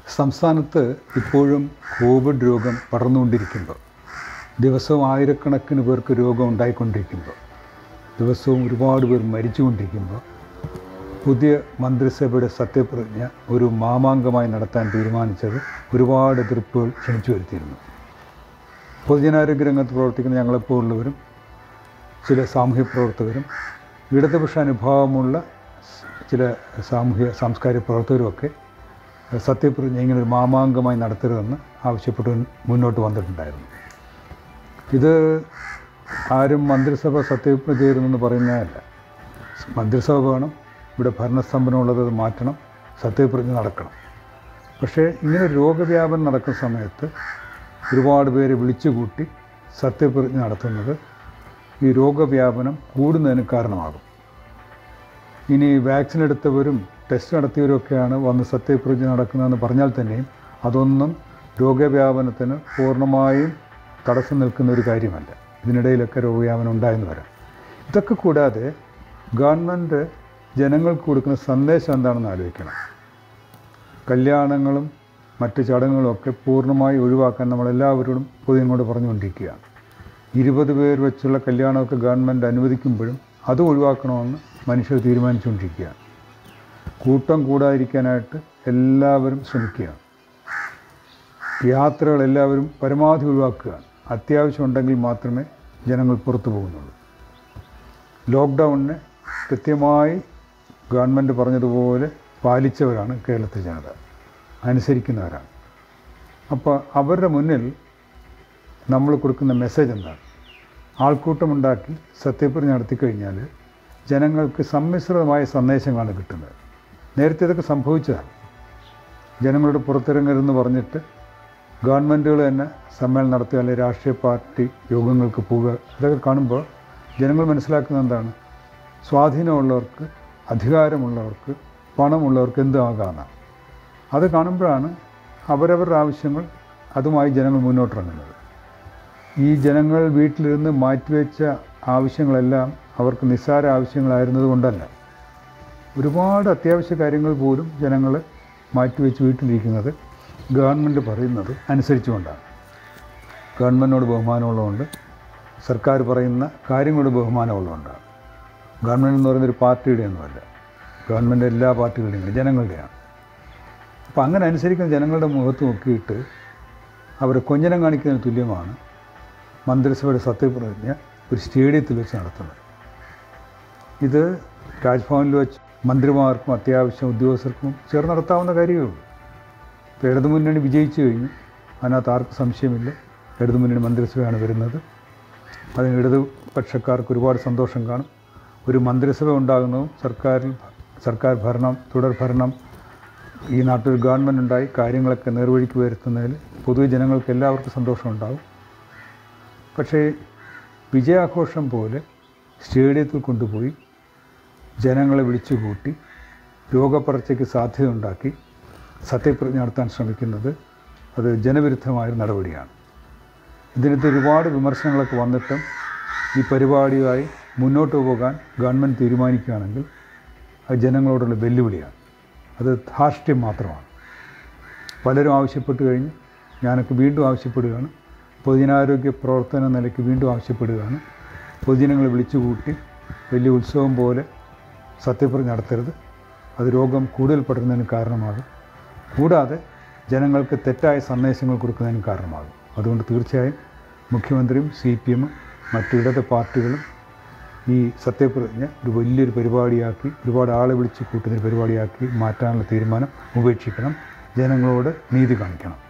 സംസ്ഥാനത്ത് ഇപ്പോഴും കോവിഡ് രോഗം പടർന്നുകൊണ്ടിരിക്കുമ്പോൾ ദിവസവും ആയിരക്കണക്കിന് പേർക്ക് രോഗം ഉണ്ടായിക്കൊണ്ടിരിക്കുമ്പോൾ ദിവസവും ഒരുപാട് പേർ മരിച്ചുകൊണ്ടിരിക്കുമ്പോൾ പുതിയ മന്ത്രിസഭയുടെ സത്യപ്രതിജ്ഞ ഒരു മാമാങ്കമായി നടത്താൻ തീരുമാനിച്ചത് ഒരുപാട് എതിർപ്പുകൾ ക്ഷണിച്ചു വരുത്തിയിരുന്നു പൊതുജനാരോഗ്യ രംഗത്ത് പ്രവർത്തിക്കുന്ന ഞങ്ങളെപ്പോലുള്ളവരും ചില സാമൂഹ്യ പ്രവർത്തകരും ഇടതുപക്ഷ അനുഭാവമുള്ള ചില സാമൂഹ്യ സാംസ്കാരിക പ്രവർത്തകരുമൊക്കെ സത്യപ്രതിജ്ഞ ഇങ്ങനെ ഒരു മാമാങ്കമായി നടത്തരുതെന്ന് ആവശ്യപ്പെട്ട് മുന്നോട്ട് വന്നിട്ടുണ്ടായിരുന്നു ഇത് ആരും മന്ത്രിസഭ സത്യപ്രതിജ്ഞ ചെയ്യരുതെന്ന് പറയുന്നതല്ല മന്ത്രിസഭ വേണം ഇവിടെ ഭരണസ്തംഭനമുള്ളത് അത് മാറ്റണം സത്യപ്രതിജ്ഞ നടക്കണം പക്ഷേ ഇങ്ങനെ രോഗവ്യാപനം നടക്കുന്ന സമയത്ത് ഒരുപാട് പേരെ വിളിച്ചുകൂട്ടി സത്യപ്രതിജ്ഞ നടത്തുന്നത് ഈ രോഗവ്യാപനം കൂടുന്നതിന് കാരണമാകും ഇനി വാക്സിൻ എടുത്തവരും ടെസ്റ്റ് നടത്തിയവരൊക്കെയാണ് വന്ന് സത്യപ്രതിജ്ഞ നടക്കുന്നതെന്ന് പറഞ്ഞാൽ തന്നെയും അതൊന്നും രോഗവ്യാപനത്തിന് പൂർണ്ണമായും തടസ്സം നിൽക്കുന്ന ഒരു കാര്യമല്ല ഇതിനിടയിലൊക്കെ രോഗവ്യാപനം ഉണ്ടായെന്ന് വരാം ഇതൊക്കെ കൂടാതെ ഗവൺമെൻറ് ജനങ്ങൾക്ക് കൊടുക്കുന്ന സന്ദേശം എന്താണെന്ന് ആലോചിക്കണം കല്യാണങ്ങളും മറ്റ് ചടങ്ങുകളും ഒക്കെ പൂർണ്ണമായി ഒഴിവാക്കാൻ നമ്മളെല്ലാവരോടും പൊതുവിനോട് പറഞ്ഞുകൊണ്ടിരിക്കുകയാണ് ഇരുപത് പേർ വെച്ചുള്ള കല്യാണമൊക്കെ ഗവൺമെൻറ് അനുവദിക്കുമ്പോഴും അത് ഒഴിവാക്കണമെന്ന് മനുഷ്യർ തീരുമാനിച്ചുകൊണ്ടിരിക്കുകയാണ് കൂട്ടം കൂടാതിരിക്കാനായിട്ട് എല്ലാവരും ശ്രമിക്കുകയാണ് യാത്രകൾ എല്ലാവരും പരമാവധി ഒഴിവാക്കുകയാണ് അത്യാവശ്യം ഉണ്ടെങ്കിൽ മാത്രമേ ജനങ്ങൾ പുറത്തു പോകുന്നുള്ളൂ ലോക്ക്ഡൗണിനെ കൃത്യമായി ഗവൺമെൻറ് പറഞ്ഞതുപോലെ പാലിച്ചവരാണ് കേരളത്തിലെ ജനത അനുസരിക്കുന്നവരാണ് അപ്പോൾ അവരുടെ മുന്നിൽ നമ്മൾ കൊടുക്കുന്ന മെസ്സേജ് എന്താണ് ആൾക്കൂട്ടമുണ്ടാക്കി സത്യപ്രതിജ്ഞ നടത്തിക്കഴിഞ്ഞാൽ ജനങ്ങൾക്ക് സമ്മിശ്രിതമായ സന്ദേശങ്ങളാണ് കിട്ടുന്നത് നേരത്തെ ഇതൊക്കെ സംഭവിച്ചതാണ് ജനങ്ങളുടെ പുറത്തിറങ്ങരുതെന്ന് പറഞ്ഞിട്ട് ഗവൺമെൻറ്റുകൾ തന്നെ സമ്മേളനം നടത്തുക അല്ലെങ്കിൽ രാഷ്ട്രീയ പാർട്ടി യോഗങ്ങൾക്ക് പോവുക ഇതൊക്കെ കാണുമ്പോൾ ജനങ്ങൾ മനസ്സിലാക്കുന്നത് എന്താണ് സ്വാധീനമുള്ളവർക്ക് അധികാരമുള്ളവർക്ക് പണമുള്ളവർക്ക് എന്തും ആകാമെന്നാണ് അത് കാണുമ്പോഴാണ് അവരവരുടെ ആവശ്യങ്ങൾ അതുമായി ജനങ്ങൾ മുന്നോട്ടിറങ്ങുന്നത് ഈ ജനങ്ങൾ വീട്ടിലിരുന്ന് മാറ്റിവെച്ച ആവശ്യങ്ങളെല്ലാം അവർക്ക് നിസ്സാര ആവശ്യങ്ങളായിരുന്നത് കൊണ്ടല്ല ഒരുപാട് അത്യാവശ്യ കാര്യങ്ങൾ പോലും ജനങ്ങൾ മാറ്റിവെച്ച് വീട്ടിലിരിക്കുന്നത് ഗവൺമെൻറ് പറയുന്നത് അനുസരിച്ചുകൊണ്ടാണ് ഗവൺമെൻറ്റിനോട് ബഹുമാനമുള്ളതുകൊണ്ട് സർക്കാർ പറയുന്ന കാര്യങ്ങളോട് ബഹുമാനമുള്ളതുകൊണ്ടാണ് ഗവൺമെൻറ് എന്ന് പറയുന്നൊരു പാർട്ടിയുടെ ഒന്നുമല്ല ഗവൺമെൻറ് എല്ലാ പാർട്ടികളുടെയും ജനങ്ങളുടെയാണ് അപ്പോൾ അങ്ങനെ അനുസരിക്കുന്ന ജനങ്ങളുടെ മുഖത്ത് നോക്കിയിട്ട് അവർ കൊഞ്ഞനം കാണിക്കുന്നതിന് തുല്യമാണ് മന്ത്രിസഭയുടെ സത്യപ്രതിജ്ഞ ഒരു സ്റ്റേഡിയത്തിൽ വെച്ച് നടത്തുന്നത് ഇത് രാജ്ഭവനിൽ വെച്ച് മന്ത്രിമാർക്കും അത്യാവശ്യം ഉദ്യോഗസ്ഥർക്കും ചേർന്ന് നടത്താവുന്ന കാര്യമേ ഉള്ളൂ ഇപ്പോൾ ഇടതുമുന്നണി വിജയിച്ചു കഴിഞ്ഞു അതിനകത്ത് ആർക്കും സംശയമില്ല ഇടതുമുന്നണി മന്ത്രിസഭയാണ് വരുന്നത് അതിന് ഇടതുപക്ഷക്കാർക്ക് ഒരുപാട് സന്തോഷം കാണും ഒരു മന്ത്രിസഭ ഉണ്ടാകുന്നതും സർക്കാരിൽ സർക്കാർ ഭരണം തുടർ ഭരണം ഈ നാട്ടിൽ ഗവൺമെൻറ് ഉണ്ടായി കാര്യങ്ങളൊക്കെ നേർവഴിക്ക് വരുത്തുന്നതിൽ പൊതുവെ ജനങ്ങൾക്ക് എല്ലാവർക്കും സന്തോഷമുണ്ടാകും പക്ഷേ വിജയാഘോഷം പോലെ സ്റ്റേഡിയത്തിൽ കൊണ്ടുപോയി ജനങ്ങളെ വിളിച്ചു കൂട്ടി രോഗപ്പറച്ചയ്ക്ക് സാധ്യതയുണ്ടാക്കി സത്യപ്രതിജ്ഞ നടത്താൻ ശ്രമിക്കുന്നത് അത് ജനവിരുദ്ധമായൊരു നടപടിയാണ് ഇതിനകത്ത് ഒരുപാട് വിമർശനങ്ങളൊക്കെ വന്നിട്ടും ഈ പരിപാടിയുമായി മുന്നോട്ട് പോകാൻ ഗവൺമെൻറ് തീരുമാനിക്കുകയാണെങ്കിൽ അത് ജനങ്ങളോടുള്ള വെല്ലുവിളിയാണ് അത് ധാർഷ്ട്യം മാത്രമാണ് പലരും ആവശ്യപ്പെട്ട് കഴിഞ്ഞ് ഞാനൊക്കെ വീണ്ടും ആവശ്യപ്പെടുകയാണ് പൊതുജനാരോഗ്യ പ്രവർത്തന നിലയ്ക്ക് വീണ്ടും ആവശ്യപ്പെടുകയാണ് പൊതുജനങ്ങളെ വിളിച്ചുകൂട്ടി വലിയ ഉത്സവം പോലെ സത്യപ്രതിജ്ഞ നടത്തരുത് അത് രോഗം കൂടുതൽ പടരുന്നതിന് കാരണമാകും കൂടാതെ ജനങ്ങൾക്ക് തെറ്റായ സന്ദേശങ്ങൾ കൊടുക്കുന്നതിന് കാരണമാകും അതുകൊണ്ട് തീർച്ചയായും മുഖ്യമന്ത്രിയും സി പി എമ്മും മറ്റു ഇടത് പാർട്ടികളും ഈ സത്യപ്രതിജ്ഞ ഒരു വലിയൊരു പരിപാടിയാക്കി ഒരുപാട് ആളെ വിളിച്ച് കൂട്ടുന്ന ഒരു പരിപാടിയാക്കി മാറ്റാനുള്ള തീരുമാനം ഉപേക്ഷിക്കണം ജനങ്ങളോട് നീതി കാണിക്കണം